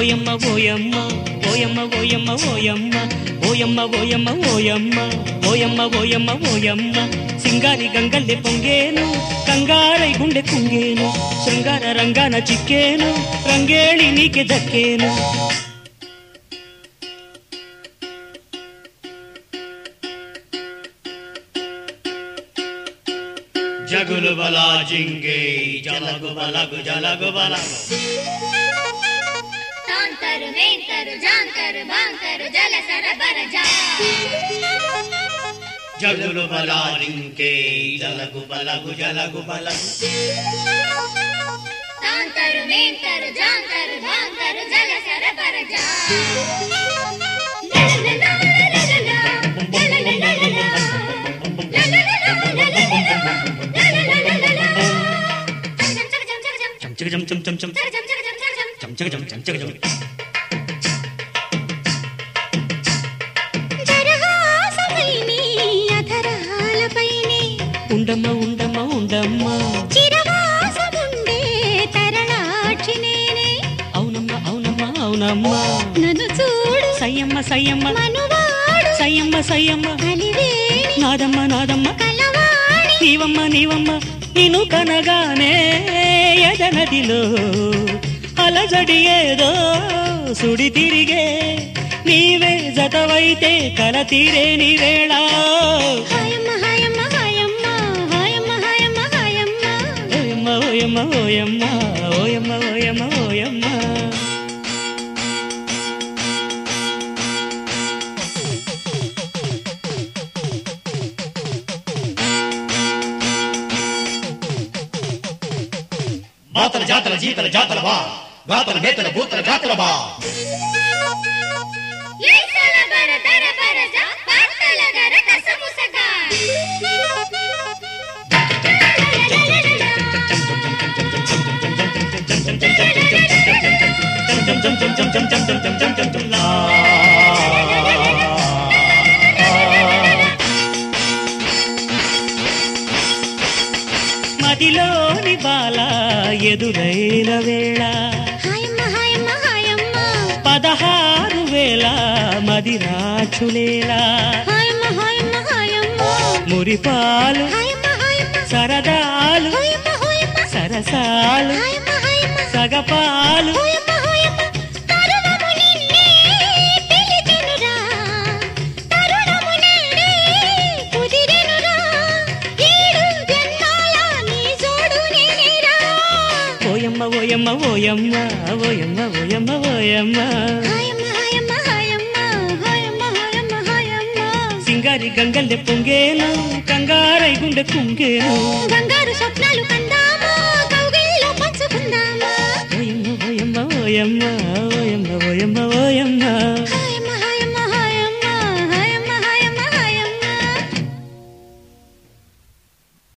ఓయమ్మ ఓయమ్మ ఓయమ్మ ఓయమ్మ ఓయమ్మ ఓయమ్మ ఓయమ్మ ఓయమ్మ ఓయమ్మ ఓయమ్మ ఓయమ్మ సింగారి గంగల్లె పొంగేను కంగారై గుండె కుంగేను శృంగార రంగాన చిక్కేను రంగేళి నీకే దక్కేను జగులు బలా జింగే జలగు బలగు జలగు బలగు తాంతరు మేంతరు జాంతరు బాంతరు జల సరబర జా జగులు బలా జింగే జలగు బలగు జలగు బలగు తాంతరు మేంతరు జాంతరు బాంతరు జల సరబర జా చంచక చం చం చం చం చంచక చం చంచక చం జరహాసమైని అధరాలపైనే ఉండమ్మ ఉండమ్మ ఉండమ్మ చిరవాసముండే తరళాక్షి నేనే అవునమ్మ అవునమ్మ అవునమ్మ నన్ను చూడు సయ్యమ్మ సయ్యమ్మ మనువాడు సయ్యమ్మ సయ్యమ్మ కలివేణి నాదమ్మ నాదమ్మ కలవాణి నీవమ్మ నీవమ్మ నిన్ను కనగానే ఎదనదిలో అలజడి ఏదో సుడి తిరిగే నీవే జతవైతే కల తీరే నీ వేళ హాయమ్మ హాయమ్మ హాయమ్మ హాయమ్మ హాయమ్మ హాయమ్మ ఓయమ్మ ఓయమ్మ ఓయమ్మ ఓయమ్మ ఓయమ్మ ఓయమ్మ మాతల జాతల జీతల జాతల బా గాతల నేతల భూతల జాతల బా లైసల బర దర బర జా పాతల గర కసముసగా మదిలోని బాల ఎదురైన వేళ హాయమ్మ హాయమ్మ హాయమ్మ పదహారు వేల మదిరాచులేలా హాయమ్మ హాయమ్మ హాయమ్మ మురిపాలు హాయమ్మ హాయమ్మ సరదాలు హాయమ్మ హాయమ్మ సరసాలు హాయమ్మ హాయమ్మ సగపాలు హోయమ్మ హోయమ్మ తరుణము నిన్నే పిలిచెనురా తరుణము నేడే కుదిరెనురా ఏడు జన్మాల నీ జోడు నేనేరా ఓయమ్మ ఓయమ్మ ఓయమ్మ ఓయమ్మ ఓయమ్మ ఓయమ్మ హాయమ్మ హాయమ్మ హాయమ్మ హాయమ్మ హాయమ్మ హాయమ్మ సింగారి గంగల్లె పొంగేను కంగారై గుండె కుంగేను బంగారు స్వప్నాలు కందామా కౌగిల్లో పంచుకుందామా ఓయమ్మ ఓయమ్మ ఓయమ్మ